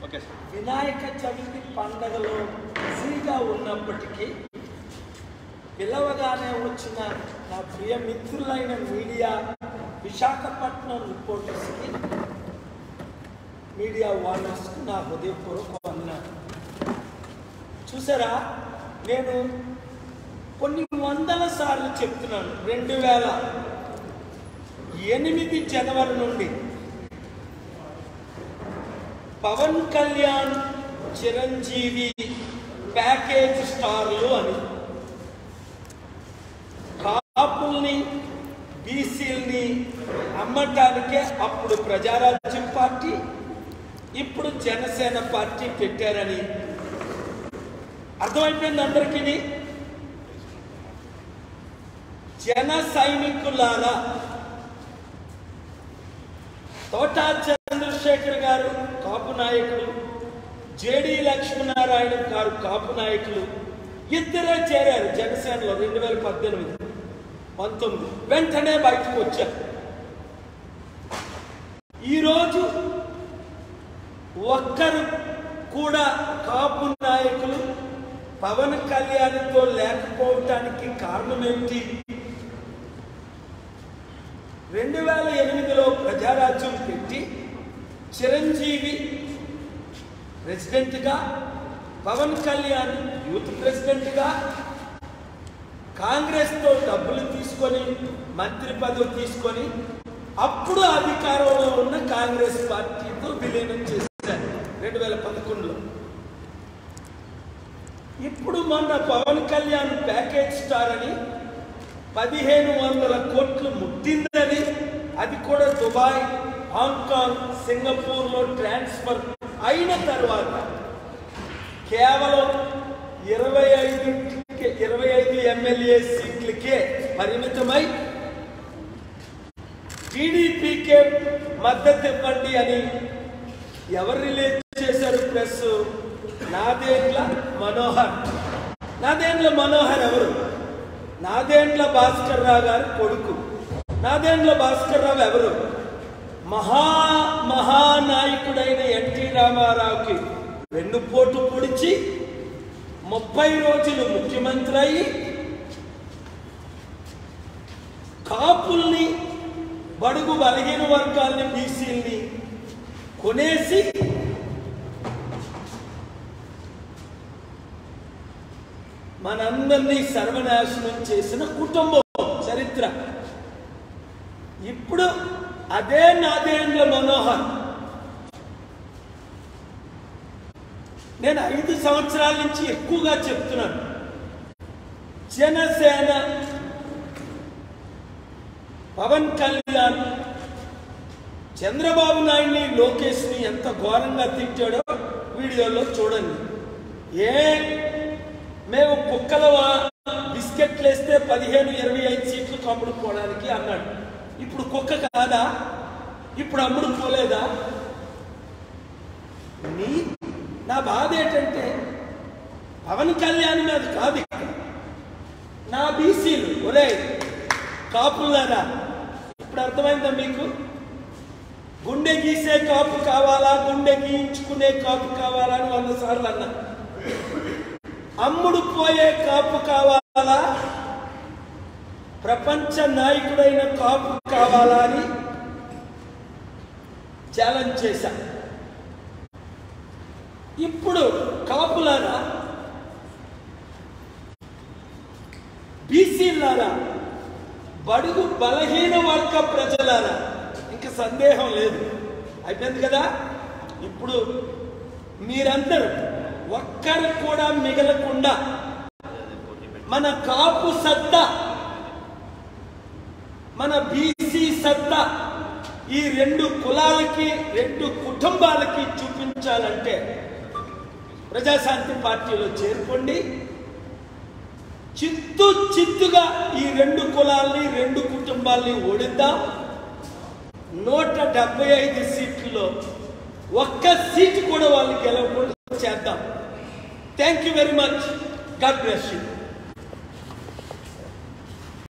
Okay sir Vinayaka Chavithi పండగలో బిజీగా ఉన్నప్పటికీ పిలవగానే వచ్చిన నా ప్రియ మిత్రులైన మీడియా విశాఖపట్నం రిపోర్టర్స్కి మీడియా వార్నర్స్కి నా హృదయపూర్వక వందనాలు చూసారా నేను కొన్ని వందల సార్లు చెప్తున్నాను రెండు వేల ఎనిమిది జనవరి నుండి పవన్ కళ్యాణ్ చిరంజీవి ప్యాకేజ్ స్టార్లు అని కాపుల్ని బీసీల్ని అమ్మటానికే అప్పుడు ప్రజారాజ్యం పార్టీ ఇప్పుడు జనసేన పార్టీ పెట్టారని అర్థమైపోయింది అందరికీ జన సైనికులారా తోటా చంద్రశేఖర్ గారు కాపు నాయకులు జేడి లక్ష్మీనారాయణ గారు కాపు నాయకులు ఇద్దరే చేరారు జనసేనలో రెండు వేల పద్దెనిమిది పంతొమ్మిది వెంటనే బయటకు వచ్చారు ఈరోజు ఒక్కరు కూడా కాపు నాయకులు పవన్ కళ్యాణ్తో లేకపోవటానికి కారణం ఏమిటి రెండు వేల ఎనిమిదిలో ప్రజారాజ్యం పెట్టి చిరంజీవి ప్రెసిడెంట్గా పవన్ కళ్యాణ్ యూత్ ప్రెసిడెంట్గా కాంగ్రెస్తో డబ్బులు తీసుకొని మంత్రి పదవి తీసుకొని అప్పుడు అధికారంలో ఉన్న కాంగ్రెస్ పార్టీతో విలీనం చేశారు రెండు వేల పదకొండులో ఇప్పుడు మొన్న పవన్ కళ్యాణ్ ప్యాకేజ్ స్టార్ అని పదిహేను వందల కోట్లు ముట్టిందని అది కూడా దుబాయ్ హాంకాంగ్ సింగపూర్లో ట్రాన్స్ఫర్ అయిన తర్వాత కేవలం ఇరవై ఐదు ఇరవై ఐదు ఎమ్మెల్యే సీట్లకే పరిమితమై టీడీపీకే మద్దతు ఇవ్వండి అని ఎవరు రిలీజ్ చేశారు ప్రెస్ నాదేండ్ల మనోహర్ నాదేండ్ల మనోహర్ ఎవరు నాదేండ్ల భాస్కర్ రావు గారి కొడుకు నాదేండ్ల భాస్కర్ రావు ఎవరు మహా మహానాయకుడైన ఎన్టీ రామారావుకి వెన్నుపోటు పొడిచి ముప్పై రోజులు ముఖ్యమంత్రి అయి కాపుల్ని బడుగు బలహీన వర్గాల్ని బీసీల్ని కొనేసి మనందరినీ సర్వనాశనం చేసిన కుటుంబం చరిత్ర ఇప్పుడు అదే నాదేంద్ర మనోహర్ నేను ఐదు సంవత్సరాల నుంచి ఎక్కువగా చెప్తున్నాను జనసేన పవన్ కళ్యాణ్ చంద్రబాబు నాయుడిని లోకేష్ని ఎంత ఘోరంగా తిట్టాడో వీడియోలో చూడండి ఏ మేము కుక్కల బిస్కెట్లు వేస్తే పదిహేను ఇరవై ఐదు సీట్లు అమ్ముడుకోవడానికి అన్నాడు ఇప్పుడు కుక్క కాదా ఇప్పుడు అమ్ముడు పోలేదా నీ నా బాధ ఏంటంటే పవన్ కళ్యాణ్ మీద కాదు ఇక్కడ. నా బీసీలు ఒరే కాపులారా ఇప్పుడు అర్థమైందా మీకు గుండె గీసే కాపు కావాలా గుండె గీయించుకునే కాపు కావాలా అని వంద సార్లు అన్నా అమ్ముడు పోయే కాపు కావాలా ప్రపంచ నాయకుడైన కాపు కావాలా అని ఛాలెంజ్ చేశా ఇప్పుడు కాపులారా బీసీలారా బడుగు బలహీన వర్గ ప్రజలారా ఇంకా సందేహం లేదు అయిపోయింది కదా ఇప్పుడు మీరందరూ ఒక్కరు కూడా మిగలకుండా మన కాపు సత్తా మన బీసీ సత్తా ఈ రెండు కులాలకి రెండు కుటుంబాలకి చూపించాలంటే ప్రజాశాంతి పార్టీలో చేరుకోండి చిత్తు చిత్తుగా ఈ రెండు కులాల్ని రెండు కుటుంబాల్ని ఓడిద్దాం నూట డెబ్బై ఐదు సీట్లలో ఒక్క సీటు కూడా వాళ్ళు గెలవకుండా చేద్దాం thank you very much god bless you